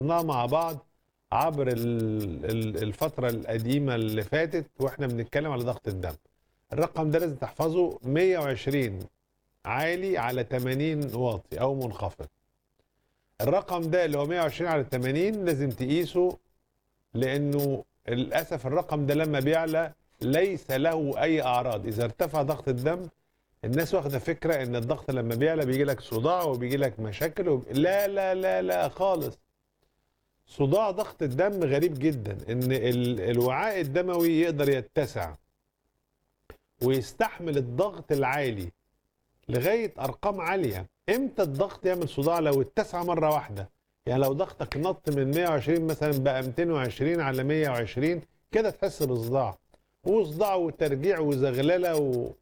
حفظناها مع بعض عبر ال- ال- الفترة القديمة اللي فاتت واحنا بنتكلم على ضغط الدم الرقم ده لازم تحفظه 120 عالي على 80 واطي او منخفض الرقم ده اللي هو 120 على 80 لازم تقيسه لانه للاسف الرقم ده لما بيعلى ليس له اي اعراض اذا ارتفع ضغط الدم الناس واخده فكره ان الضغط لما بيعلى بيجي لك صداع وبيجي لك مشاكل وب... لا لا لا لا خالص صداع ضغط الدم غريب جدا ان ال... الوعاء الدموي يقدر يتسع ويستحمل الضغط العالي لغايه ارقام عاليه امتى الضغط يعمل صداع لو اتسع مره واحده يعني لو ضغطك نط من 120 مثلا بقى 220 على 120 كده تحس بصداع وصداع وترجيع وزغلله و...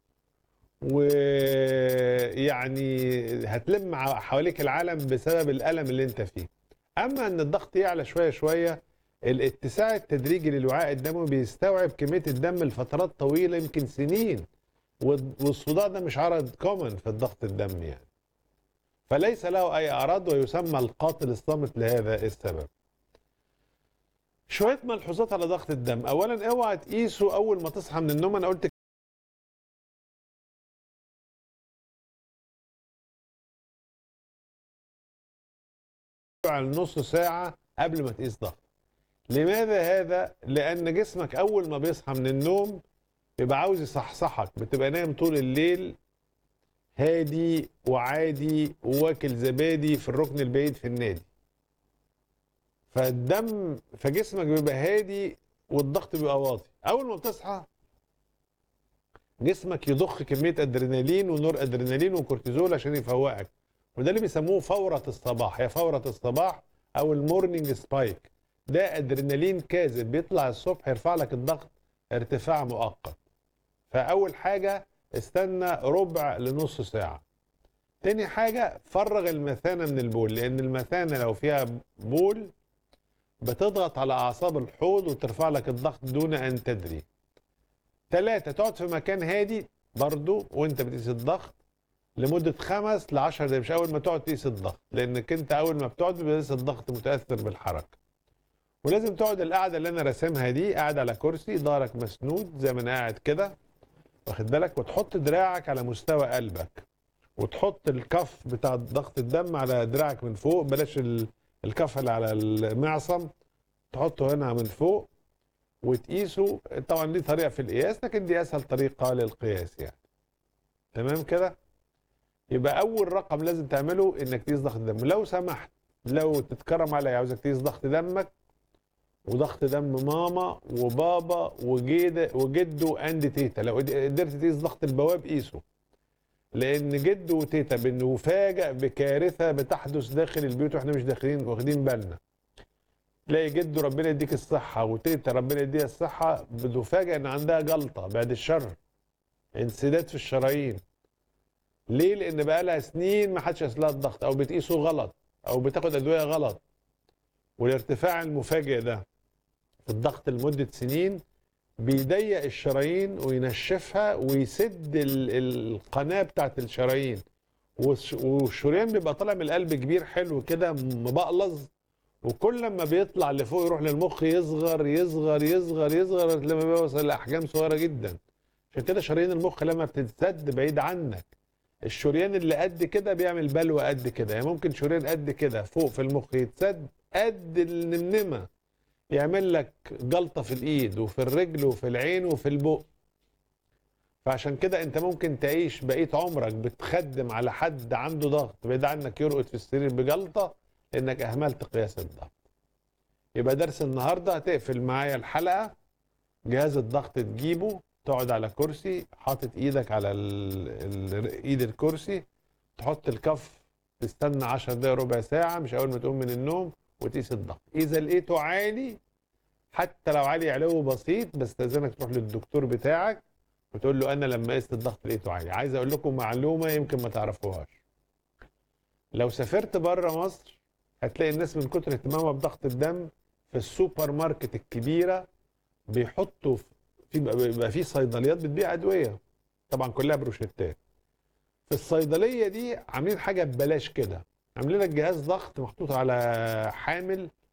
ويعني هتلم ع- حواليك العالم بسبب الألم اللي انت فيه اما ان الضغط يعلى شويه شويه الاتساع التدريجي للوعاء الدموي بيستوعب كميه الدم لفترات طويله يمكن سنين والض- والصداع ده مش عرض كومن في الضغط الدم يعني فليس له اي اعراض ويسمى القاتل الصامت لهذا السبب شويه ملحوظات على ضغط الدم اولا اوعى تقيسه اول ما تصحى من النوم انا قلت على نص ساعة قبل ما تقيس ضغط لماذا هذا؟ لأن جسمك أول ما بيصحى من النوم بيبقى عاوز يصحصحك بتبقى نايم طول الليل هادي وعادي وواكل زبادي في الركن البعيد في النادي فالدم فجسمك بيبقى هادي والضغط بيبقى واطي أول ما بتصحى جسمك يضخ كمية أدرينالين ونور أدرينالين وكورتيزول عشان يفوقك وده اللي بيسموه فورة الصباح هي فورة الصباح او المورنينج سبايك ده ادرينالين كاذب بيطلع الصبح يرفع لك الضغط ارتفاع مؤقت فاول حاجة استنى ربع لنص ساعة تاني حاجة فرغ المثانة من البول لان المثانة لو فيها بول بتضغط على اعصاب الحوض وترفع لك الضغط دون ان تدري ثلاثة تقعد في مكان هادي برضو وانت بتقيس الضغط لمده خمس ل 10 دقايق مش اول ما تقعد تقيس الضغط لانك انت اول ما بتقعد بيبقى لسه الضغط متاثر بالحركه ولازم تقعد القعده اللي انا راسمها دي قاعد على كرسي ظهرك مسنود زي ما انا قاعد كده واخد بالك وتحط دراعك على مستوى قلبك وتحط الكف بتاع ضغط الدم على دراعك من فوق بلاش ال- الكف اللي على المعصم تحطه هنا من فوق وتقيسه طبعا دي طريقه في القياس لكن دي اسهل طريقه للقياس يعني تمام كده يبقى اول رقم لازم تعمله انك تقيس ضغط الدم لو سمحت لو تتكرم عليا عاوزك تقيس ضغط دمك وضغط دم ماما وبابا وجد وجده اند تيتا لو قد- قدرت تقيس ضغط البواب قيسه لان جد وتيتا بنفاجئ بكارثه بتحدث داخل البيوت واحنا مش داخلين واخدين بالنا تلاقي جده ربنا يديك الصحه وتيتا ربنا يديها الصحه بتفاجئ ان عندها جلطه بعد الشر انسداد في الشرايين ليه؟ لأن بقى لها سنين ما حدش قاس لها الضغط أو بتقيسه غلط أو بتاخد أدوية غلط والارتفاع المفاجئ ده في الضغط لمدة سنين بيضيق الشرايين وينشفها ويسد ال- القناة بتاعت الشرايين والش- والشريان بيبقى طالع من القلب كبير حلو كده مبقلظ وكل ما بيطلع لفوق يروح للمخ يصغر يصغر يصغر يصغر لما بيوصل لأحجام صغيرة جدا عشان كده شرايين المخ لما بتتسد بعيد عنك الشريان اللي قد كده بيعمل بلوى قد كده يعني ممكن شريان قد كده فوق في المخ يتسد قد النمنمه يعمل لك جلطه في الايد وفي الرجل وفي العين وفي البق فعشان كده انت ممكن تعيش بقيه عمرك بتخدم على حد عنده ضغط بعيد عنك يرقد في السرير بجلطه لانك اهملت قياس الضغط يبقى درس النهارده هتقفل معايا الحلقه جهاز الضغط تجيبه تقعد على كرسي حاطط ايدك على ال... ال... ايد الكرسي تحط الكف تستنى 10 دقايق ربع ساعه مش اول ما تقوم من النوم وتقيس الضغط اذا لقيته عالي حتى لو عالي علو بسيط بستاذنك تروح للدكتور بتاعك وتقول له انا لما قست الضغط لقيته عالي عايز اقول لكم معلومه يمكن ما تعرفوهاش لو سافرت بره مصر هتلاقي الناس من كتر اهتمامها بضغط الدم في السوبر ماركت الكبيره بيحطوا في بيبقى في صيدليات بتبيع ادويه طبعا كلها بروشتات في الصيدليه دي عاملين حاجه ببلاش كده عاملين لك جهاز ضغط محطوط على حامل